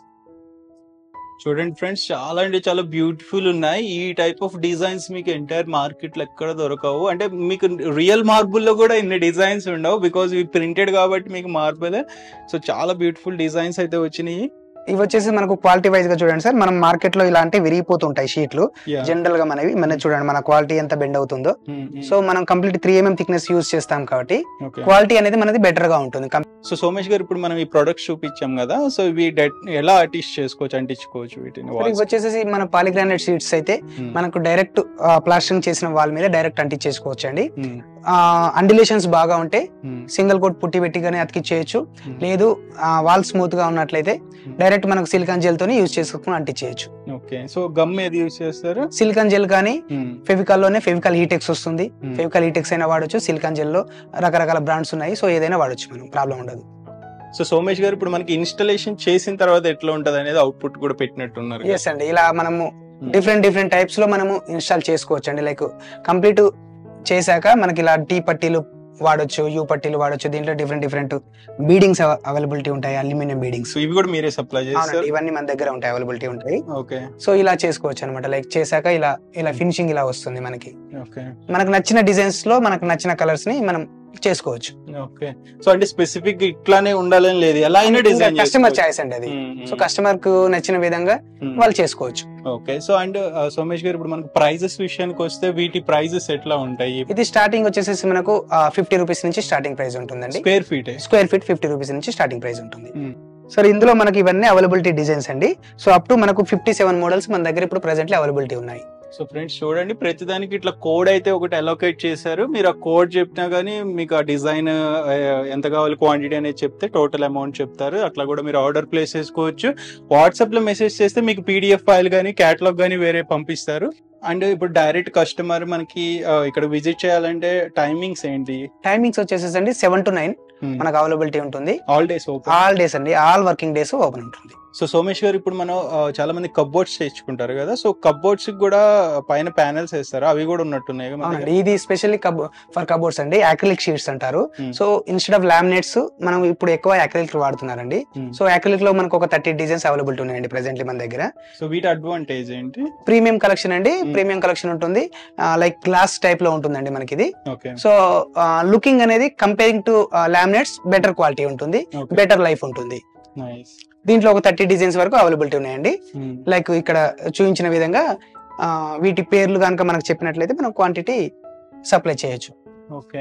చూడండి ఫ్రెండ్స్ చాలా అంటే చాలా బ్యూటిఫుల్ ఉన్నాయి ఈ టైప్ ఆఫ్ డిజైన్స్ మీకు ఎంటైర్ మార్కెట్ లో ఎక్కడ దొరకవు అంటే మీకు రియల్ మార్బుల్ లో కూడా ఇన్ని డిజైన్స్ ఉండవు బికాజ్ ఇవి ప్రింటెడ్ కాబట్టి మీకు మార్బుల్ సో చాలా బ్యూటిఫుల్ డిజైన్స్ అయితే వచ్చినాయి ఇవి వచ్చేసి మనకు క్వాలిటీ వైజ్ గా చూడండి సార్ మనం మార్కెట్ లో ఇలాంటి విరిగిపోతుంటాయి షీట్లు Yeah. జనరల్ గా మనవి మన చూడండి మన క్వాలిటీ ఎంత బెండ్ అవుతుందో Mm, mm. సో మనం complete three MM thickness use చేస్తాం కాబట్టి Okay. క్వాలిటీ అనేది మనది బెటర్ గా ఉంటుంది కం- సో సోమేష్ గారు ఇప్పుడు మనం ఈ ప్రొడక్ట్స్ చూపించాం కదా సో ఇవి డెట్ ఎలా ఆర్టిస్ట్ చేసుకోవచ్చు అంటించుకోవచ్చు వీటిని మరి ఇవి వచ్చేసి మన పాలిగ్రానైట్ షీట్స్ అయితే మనకు డైరెక్ట్ ప్లాస్టరింగ్ చేసిన వాల్ మీద డైరెక్ట్ అంటించేసుకోవచ్చు అండి అండిలేషన్స్ బాగా ఉంటే సింగిల్ కోట్ పుట్టి పెట్టి కానీ అతికిచ్చేయచ్చు లేదు వాల్ స్మూత్ గా ఉన్నట్లయితే డైరెక్ట్ మనకు సిలికాన్ జెల్ తోని యూజ్ చేసుకుని అంటించేయచ్చు ఓకే సో గమ్ ఏది యూజ్ చేస్తారు సిలికాన్ జెల్ కానీ ఫెవికాల్ లోనే ఫెవికాల్ హీటెక్స్ వస్తుంది Hmm. ఫెవికాల్ హీటెక్స్ అయినా వాడొచ్చు సిలికాన్ జెల్ లో రకరకాల బ్రాండ్స్ ఉన్నాయి సో ఏదైనా వాడొచ్చు మనం ప్రాబ్లం ఉండదు సో సోమేష్ గారు ఇప్పుడు మనకి ఇన్స్టలేషన్ చేసిన తర్వాత ఎట్లా ఉంటది అనేది అవుట్పుట్ కూడా పెట్టినట్టున్నారు ఎస్ అండి ఇలా మనము డిఫరెంట్ డిఫరెంట్ టైప్స్ లో మనము ఇన్స్టాల్ చేసుకోవచ్చు అండి లైక్ కంప్లీట్ చేశాక మనకి ఇలా టీ పట్టీలు వాడొచ్చు యూ పట్టీలు వాడొచ్చు దీంట్లో డిఫరెంట్ డిఫరెంట్ బీడింగ్స్ అవైలబిలిటీ ఉంటాయి అల్యూమినియం బీడింగ్స్ సో ఇవి కూడా మీరే సప్లై చేస్తారు ఇవన్నీ మన దగ్గర ఉంటాయి అవైలబిలిటీ ఉంటాయి ఓకే సో ఇలా చేసుకోవచ్చు అనమాట లైక్ చేశాక ఇలా ఇలా ఫినిషింగ్ ఇలా వస్తుంది మనకి ఓకే మనకు నచ్చిన డిజైన్స్ లో మనకు నచ్చిన కలర్స్ ని మనం చేసుకోవచ్చు ఓకే సో అంటే స్పెసిఫిక్ ఇట్లానే ఉండాలని లేదు ఎలా అయినా డిజైన్ కస్టమర్ చాయిస్ అండి అది సో కస్టమర్ కు నచ్చిన విధంగా వాళ్ళు చేసుకోవచ్చు ఓకే సో అండ్ సోమేష్ గారు ఇప్పుడు మనకు ప్రైజెస్ విషయానికి వస్తే వీటి ప్రైజెస్ ఎట్లా ఉంటాయి ఇది స్టార్టింగ్ వచ్చేసి మనకు ఫిఫ్టీ రూపీస్ నుంచి స్టార్టింగ్ ప్రైస్ ఉంటుందండి square feet square feet fifty rupees నుంచి స్టార్టింగ్ ప్రైస్ ఉంటుంది Hmm. సార్ ఇందులో మనకి ఇవన్నీ అవైలబిలిటీ డిజైన్స్ అండి సో అప్ టు మనకు ఫిఫ్టీ సెవెన్ మోడల్స్ మన దగ్గర ఇప్పుడు ప్రెసెంట్లీ అవైలబిలిటీ ఉన్నాయి సో ఫ్రెండ్స్ చూడండి ప్రతిదానికి ఇట్లా కోడ్ అయితే ఒకటి అలొకేట్ చేశారు మీరు ఆ కోడ్ చెప్పినా గానీ మీకు ఆ డిజైన్ ఎంత కావాలి క్వాంటిటీ అనేది చెప్తే టోటల్ అమౌంట్ చెప్తారు అట్లా కూడా మీరు ఆర్డర్ ప్లేస్ చేసుకోవచ్చు వాట్సాప్ లో మెసేజ్ చేస్తే మీకు పీడిఎఫ్ ఫైల్ కానీ క్యాటలాగ్ కానీ వేరే పంపిస్తారు అండ్ ఇప్పుడు డైరెక్ట్ కస్టమర్ మనకి ఆ, ఇక్కడ విజిట్ చేయాలంటే టైమింగ్స్ ఏంటి టైమింగ్స్ వచ్చేసి అండి సెవెన్ టు నైన్ మనకు అవైలబిలిటీ ఉంటుంది all days open all days అండి ఆల్ వర్కింగ్ డేస్ ఓపెన్ ఉంటుంది సో సోమేష్ గారు ఇప్పుడు మనం ఆ, చాలా మంది కబ్బోర్డ్స్ తెచ్చుకుంటారు కదా సో కబ్బోర్డ్స్ కూడా పైన ప్యానెల్స్ వేస్తారు అవి కూడా ఉన్నట్టున్నాయి కదా మన దగ్గర? అవునండి ఇది స్పెషల్లీ కబ్ ఫర్ కబోర్డ్స్ అండి యాక్రిలిక్ షీట్స్ అంటారు Hmm. So instead of laminates మనం ఇప్పుడు ఎక్కువ యాక్రిలిక్ వాడుతున్నారండి Hmm. సో యాక్రిలిక్ లో మనకు ఒక థర్టీ డిజైన్స్ అవైలబిలిటీ ఉన్నాయండి ప్రెసెంట్లీ మన దగ్గర సో వీటి అడ్వాంటేజ్ ఏంటి ప్రీమియం కలెక్షన్ అండి Hmm. ప్రీమియం కలెక్షన్ ఉంటుంది లైక్ గ్లాస్ టైప్ లో ఉంటుందండి మనకి ఇది ఓకే సో లుకింగ్ అనేది comparing to laminates better quality ఉంటుంది ఓకే బెటర్ లైఫ్ ఉంటుంది నైస్ దీంట్లో ఒక థర్టీ డిజైన్స్ వరకు అవైలబిలిటీ ఉన్నాయండి లైక్ ఇక్కడ చూపించిన విధంగా ఆ, వీటి పేర్లు కనుక మనకు చెప్పినట్లయితే మనం క్వాంటిటీ సప్లై చేయొచ్చు ఓకే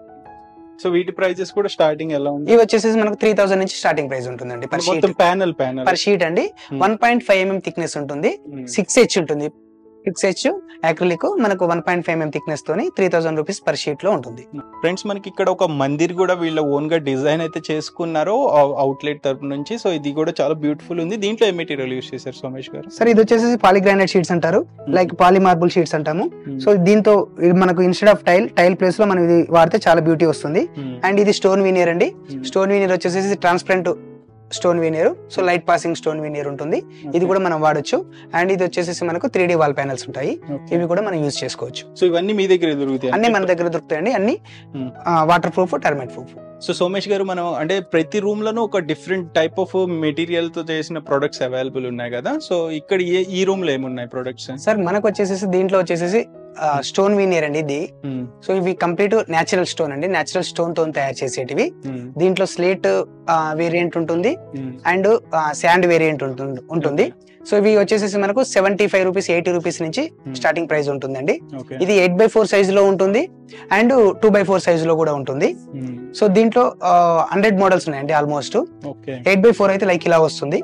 సో వీటి ప్రైజెస్ కూడా స్టార్టింగ్ ఎలా ఉంది ఇవి వచ్చేసి మనకు త్రీ థౌసండ్ నుంచి స్టార్టింగ్ ప్రైస్ ఉంటుందండి పర్ షీట్ మొత్తం ప్యానల్ ప్యానల్ పర్ షీట్ అండి Hmm. One point five MM thickness ఉంటుంది సిక్స్ హెచ్ ఉంటుంది సిక్స్ హెచ్ యాక్రిలిక్ మనకు one point five MM thickness తోని three thousand rupees per sheet లో ఉంటుంది ఫ్రెండ్స్ మనకి ఇక్కడ ఒక మందిర్ కూడా వీళ్ళ ఓన్ గా డిజైన్ అయితే చేసుకున్నారు అవుట్లెట్ తరపు నుంచి సో ఇది కూడా చాలా బ్యూటిఫుల్ ఉంది దీంట్లో ఏ మెటీరియల్ యూస్ చేశారు సోమేష్ గారు సరే ఇది వచ్చేసి పాలిగ్రానైట్ షీట్స్ అంటారు లైక్ పాలి మార్బుల్ షీట్స్ అంటాము సో దీంతో ఇది మనకు instead of tile tile place లో మనం ఇది వాడితే చాలా బ్యూటీ వస్తుంది అండ్ ఇది స్టోన్ వీనియర్ అండి స్టోన్ వీనియర్ వచ్చేసి transparent stone veneer so light passing stone veneer ఉంటుంది ఇది కూడా మనం వాడొచ్చు అండ్ ఇది వచ్చేసి మనకు త్రీ డి వాల్ ప్యానల్స్ ఉంటాయి ఇవి కూడా మనం యూజ్ చేసుకోవచ్చు సో ఇవన్నీ మీ దగ్గర దొరుకుతాయి అన్ని మన దగ్గర దొరుకుతాయండి అన్ని Hmm. Water proof termite proof so Somesh గారు మనం అంటే ప్రతి రూమ్ లోనూ ఒక డిఫరెంట్ టైప్ ఆఫ్ మెటీరియల్ తో చేసిన ప్రొడక్ట్స్ అవైలబుల్ ఉన్నాయి కదా సో ఇక్కడ ఏ ఈ రూమ్ లో ఏమున్నాయి ప్రొడక్ట్స్ సార్ మనకు వచ్చేసి దీంట్లో వచ్చేసి స్టోన్ వీనియర్ అండి ఇది సో ఇవి కంప్లీట్ న్యాచురల్ స్టోన్ అండి న్యాచురల్ స్టోన్ తో తయారు చేసేటివి దీంట్లో స్లేట్ వేరియంట్ ఉంటుంది అండ్ శాండ్ వేరియంట్ ఉంటుంది ఉంటుంది సో ఇవి వచ్చేసి మనకు seventy five rupees eighty rupees నుంచి స్టార్టింగ్ ప్రైస్ ఉంటుందండి ఓకే ఇది ఎయిట్ బై ఫోర్ సైజ్ లో ఉంటుంది and two by four size లో కూడా ఉంటుంది సో దీంట్లో హండ్రెడ్ మోడల్స్ ఉన్నాయండి almost okay eight by four అయితే లైక్ ఇలా వస్తుంది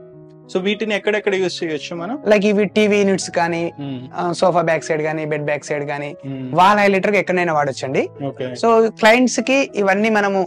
సో వీటిని ఎక్కడెక్కడ యూస్ చేయొచ్చు మనం లైక్ ఇవి టీవీ యూనిట్స్ కానీ సోఫా బ్యాక్ సైడ్ కానీ బెడ్ బ్యాక్ సైడ్ కానీ వాల్ హైలైటర్ ఎక్కడైనా వాడొచ్చండి ఓకే సో క్లయింట్స్ కి ఇవన్నీ మనము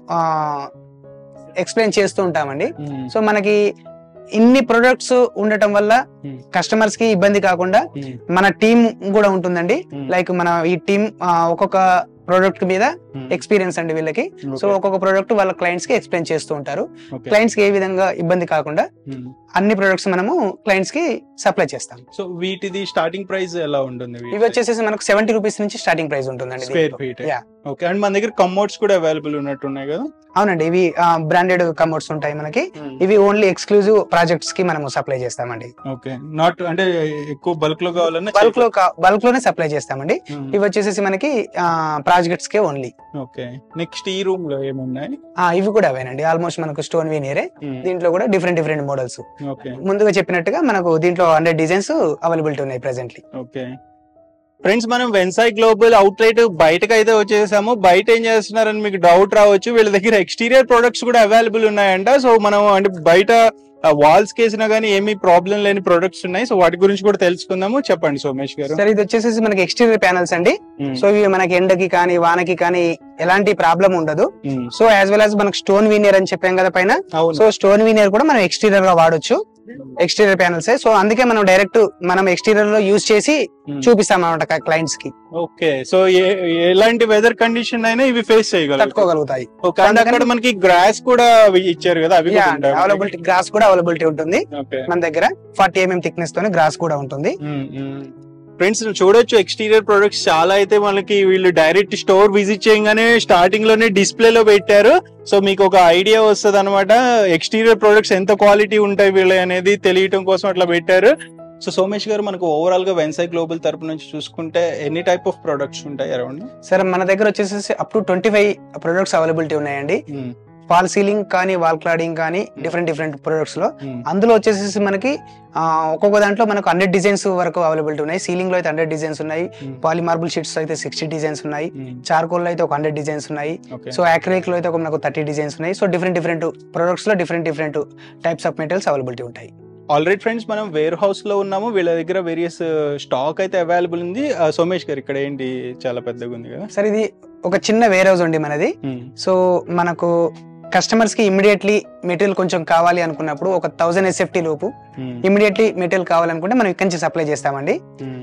ఎక్స్ప్లెయిన్ చేస్తూ ఉంటామండి సో మనకి ఇన్ని ప్రొడక్ట్స్ ఉండటం వల్ల Hmm. కస్టమర్స్ కి ఇబ్బంది కాకుండా మన టీం కూడా ఉంటుందండి లైక్ మన ఈ టీం ఒక్కొక్క ప్రోడక్ట్ మీద ఎక్స్పీరియన్స్ అండి వీళ్ళకి సో ఒక్కొక్క ప్రోడక్ట్ వాళ్ళ క్లయింట్స్ కి ఎక్స్ప్లెయిన్ చేస్తూ ఉంటారు క్లయింట్స్ కి ఏ విధంగా ఇబ్బంది కాకుండా అన్ని ప్రొడక్ట్స్ మనము క్లయింట్స్ కి సప్లై చేస్తాం సో వీటిది స్టార్టింగ్ ప్రైస్ ఎలా ఉంటుంది ఇవి వచ్చేసి మనకు సెవెంటీ రూపీస్ నుంచి స్టార్టింగ్ ప్రైస్ ఉంటుందండి స్క్వేర్ దీంట్లో. Feet Yeah. ఓకే అండ్ మన దగ్గర కమ్మోడ్స్ కూడా అవైలబుల్ ఉన్నట్టున్నాయి కదా అవునండి ఇవి బ్రాండెడ్ కమోడ్స్ ఉంటాయి మనకి ఇవి ఓన్లీ ఎక్స్క్లూజివ్ ప్రాజెక్ట్స్ కి మనము సప్లై చేస్తామండి ఓకే నాట్ అంటే ఎక్కువ బల్క్ లో కావాలన్నా బల్క్ లో బల్క్ లోనే సప్లై చేస్తామండి ఇవి వచ్చేసి మనకి ప్రాజెక్ట్స్ కే ఓన్లీ ఓకే నెక్స్ట్ ఈ రూమ్ లో ఏమున్నాయి ఇవి కూడా అవేనండి ఆల్మోస్ట్ మనకు స్టోన్ వీనియరే దీంట్లో కూడా డిఫరెంట్ డిఫరెంట్ మోడల్స్ ఓకే ముందుగా చెప్పినట్టుగా మనకు దీంట్లో హండ్రెడ్ డిజైన్స్ అవైలబిలిటీ ఉన్నాయి ప్రెసెంట్లీ ఓకే ఫ్రెండ్స్ మనం వెన్సాయ్ గ్లోబల్ అవుట్లెట్ బయటకు అయితే వచ్చేసాము బయట ఏం చేస్తున్నారని మీకు డౌట్ రావచ్చు వీళ్ళ దగ్గర ఎక్స్టీరియర్ ప్రొడక్ట్స్ కూడా అవైలబుల్ ఉన్నాయంట సో మనం అంటే బయట వాల్స్ కేసినా కానీ ఏమీ ప్రాబ్లం లేని ప్రొడక్ట్స్ ఉన్నాయి సో వాటి గురించి కూడా తెలుసుకుందాము చెప్పండి సోమేష్ గారు సరే ఇది వచ్చేసి మనకి ఎక్స్టీరియర్ ప్యానల్స్ అండి మ్మ్. సో ఇవి మనకి ఎండకి కానీ వానకి కానీ ఎలాంటి ప్రాబ్లం ఉండదు మ్మ్. సో యాజ్ వెల్ యాజ్ మనకు స్టోన్ వీనియర్ అని చెప్పాం కదా పైన అవును సో స్టోన్ వీనియర్ కూడా మనం ఎక్స్టీరియర్ గా వాడొచ్చు ఎక్స్టీరియర్ ప్యానల్స్ సో అందుకే మనం డైరెక్ట్ మనం ఎక్స్టీరియర్ లో యూజ్ చేసి మ్మ్. చూపిస్తాం అనమాట క్లయింట్స్ కి ఓకే సో ఏ- ఎలాంటి వెదర్ కండిషన్ అయినా ఇవి ఫేస్ చేయగలరు తట్టుకోగలుగుతాయి ఓకే అండ్ అక్కడ మనకి గ్రాస్ కూడా అవి ఇచ్చారు కదా అవి కూడా ఉంటాయా? అవైలబిలిటీ గ్రాస్ కూడా అవైలబిలిటీ ఉంటుంది ఓకే మన దగ్గర ఫార్టీ ఎంఎం థిక్నెస్ తోనే గ్రాస్ కూడా ఉంటుంది ఫ్రెండ్స్ చూడొచ్చు ఎక్స్టీరియర్ ప్రొడక్ట్స్ చాలా అయితే మనకి వీళ్ళు డైరెక్ట్ స్టోర్ విజిట్ చేయగానే స్టార్టింగ్ లోనే డిస్ప్లే లో పెట్టారు సో మీకు ఒక ఐడియా వస్తుంది అనమాట ఎక్స్టీరియర్ ప్రొడక్ట్స్ ఎంత క్వాలిటీ ఉంటాయి వీళ్ళు అనేది తెలియటం కోసం అట్లా పెట్టారు సో సోమేష్ గారు మనకు ఓవరాల్ గా వెన్సై గ్లోబల్ తరపు నుంచి చూసుకుంటే ఎన్ని టైప్ ఆఫ్ ప్రొడక్ట్స్ ఉంటాయి అరౌండ్ సరే మన దగ్గర వచ్చేసి up to twenty five products availability ఉన్నాయండి వాల్ సీలింగ్ కానీ వాల్ క్లాడింగ్ కానీ డిఫరెంట్ డిఫరెంట్ ప్రొడక్ట్స్ లో అందులో వచ్చేసి మనకి ఆ, ఒక్కొక్క దాంట్లో మనకు హండ్రెడ్ డిజైన్స్ వరకు అవైలబిలిటీ ఉన్నాయి సీలింగ్ లో అయితే హండ్రెడ్ డిజైన్స్ ఉన్నాయి పాలి మార్బుల్ షీట్స్ అయితే సిక్స్టీ డిజైన్స్ ఉన్నాయి చార్కోల్ లో అయితే ఒక హండ్రెడ్ డిజైన్స్ ఉన్నాయి ఓకే సో యాక్రిలిక్ లో అయితే ఒక మనకు థర్టీ డిజైన్స్ ఉన్నాయి సో డిఫరెంట్ డిఫరెంట్ ప్రొడక్ట్స్ లో different different types of materials availability ఉంటాయి ఆల్రెడీ ఫ్రెండ్స్ మనం వేర్ హౌస్ లో ఉన్నాము వీళ్ళ దగ్గర వేరియస్ స్టాక్ అయితే అవైలబుల్ ఉంది ఆ, సోమేష్ గారు ఇక్కడ ఏంటి చాలా పెద్దగా ఉంది కదా సరే ఇది ఒక చిన్న వేర్ హౌస్ అండి మనది సో మనకు కస్టమర్స్ కి ఇమీడియట్లీ మెటీరియల్ కొంచెం కావాలి అనుకున్నప్పుడు ఒక థౌసండ్ ఎస్ఎఫ్టీ లోపు ఇమీడియట్లీ మెటీరియల్ కావాలనుకుంటే మనం ఇక్కడి నుంచి సప్లై చేస్తామండి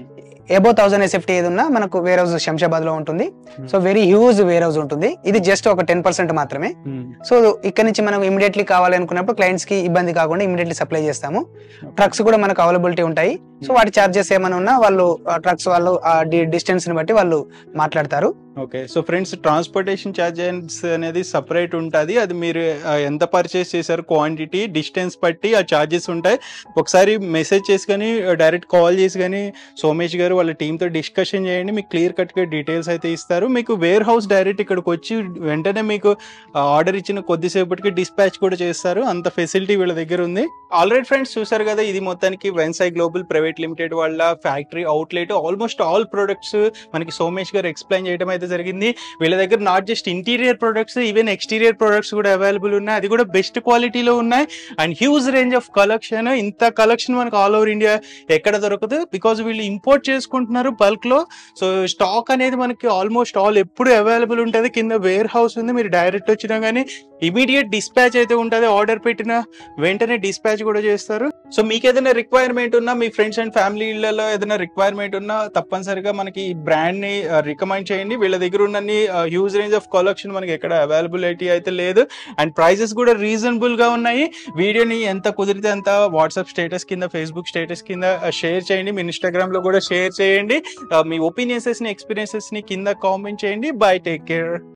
ఎబో థౌసండ్ ఎస్ఎఫ్టీ ఏది ఉన్నా మనకు వేర్ హౌస్ శంషాబాద్ లో ఉంటుంది so very huge warehouse ఉంటుంది ఇది జస్ట్ ఒక టెన్ పర్సెంట్ మాత్రమే సో ఇక్కడ నుంచి మనం ఇమీడియట్లీ కావాలి అనుకున్నప్పుడు క్లయింట్స్ కి ఇబ్బంది కాకుండా ఇమీడియట్లీ సప్లై చేస్తాము ట్రక్స్ కూడా మనకు అవైలబిలిటీ ఉంటాయి సో వాటి చార్జెస్ ఏమైనా ఉన్నా వాళ్ళు ట్రక్స్ వాళ్ళు ఆ డిస్టెన్స్ ని బట్టి వాళ్ళు మాట్లాడతారు okay so friends transportation charges అనేది సపరేట్ ఉంటుంది అది మీరు ఆ, ఎంత పర్చేస్ చేశారు క్వాంటిటీ డిస్టెన్స్ బట్టి ఆ ఛార్జెస్ ఉంటాయి ఒకసారి మెసేజ్ చేసి కానీ డైరెక్ట్ కాల్ చేసి కానీ సోమేష్ గారు వాళ్ళ టీంతో డిస్కషన్ చేయండి మీకు క్లియర్ కట్గా డీటెయిల్స్ అయితే ఇస్తారు మీకు వేర్ హౌస్ డైరెక్ట్ ఇక్కడికి వచ్చి వెంటనే మీకు ఆర్డర్ ఇచ్చిన కొద్దిసేపటికి డిస్పాచ్ కూడా చేస్తారు అంత ఫెసిలిటీ వీళ్ళ దగ్గర ఉంది ఆల్రెడీ ఫ్రెండ్స్ చూసారు కదా ఇది మొత్తానికి వెన్సై గ్లోబల్ ప్రైవేట్ లిమిటెడ్ వాళ్ళ factory outlet almost all products మనకి సోమేష్ గారు ఎక్స్ప్లెయిన్ చేయడం అయితే జరిగింది వీళ్ళ దగ్గర not just interior products even exterior products కూడా అవైలబుల్ ఉన్నాయి అది కూడా బెస్ట్ క్వాలిటీలో ఉన్నాయి and huge range of collection ఇంత కలెక్షన్ మనకు ఆల్ ఓవర్ ఇండియా ఎక్కడ దొరకదు బికాజ్ వీళ్ళు ఇంపోర్ట్ చేసుకుంటున్నారు బల్క్ లో సో స్టాక్ అనేది మనకి ఆల్మోస్ట్ ఆల్ ఎప్పుడు అవైలబుల్ ఉంటుంది కింద వేర్ హౌస్ ఉంది మీరు డైరెక్ట్ వచ్చినా కానీ ఇమీడియట్ డిస్పాచ్ అయితే ఉంటుంది ఆర్డర్ పెట్టిన వెంటనే డిస్పాచ్ కూడా చేస్తారు సో మీకు ఏదైనా రిక్వైర్మెంట్ ఉన్నా మీ ఫ్రెండ్స్ అండ్ ఫ్యామిలీలలో ఏదైనా రిక్వైర్మెంట్ ఉన్నా తప్పనిసరిగా మనకి ఈ బ్రాండ్ ని రికమెండ్ చేయండి వీళ్ళ దగ్గర ఉన్న హ్యూజ్ రేంజ్ ఆఫ్ కలెక్షన్ మనకి ఎక్కడ అవైలబిలిటీ అయితే లేదు అండ్ ప్రైజెస్ కూడా రీజనబుల్ గా ఉన్నాయి వీడియోని ఎంత కుదిరితే అంత వాట్సాప్ స్టేటస్ కింద ఫేస్బుక్ స్టేటస్ కింద షేర్ చేయండి మీ ఇన్స్టాగ్రామ్ లో కూడా షేర్ చేయండి Uh, మీ ఒపీనియన్సెస్ ని ఎక్స్పీరియన్సెస్ ని కింద కామెంట్ చేయండి బై టేక్ కేర్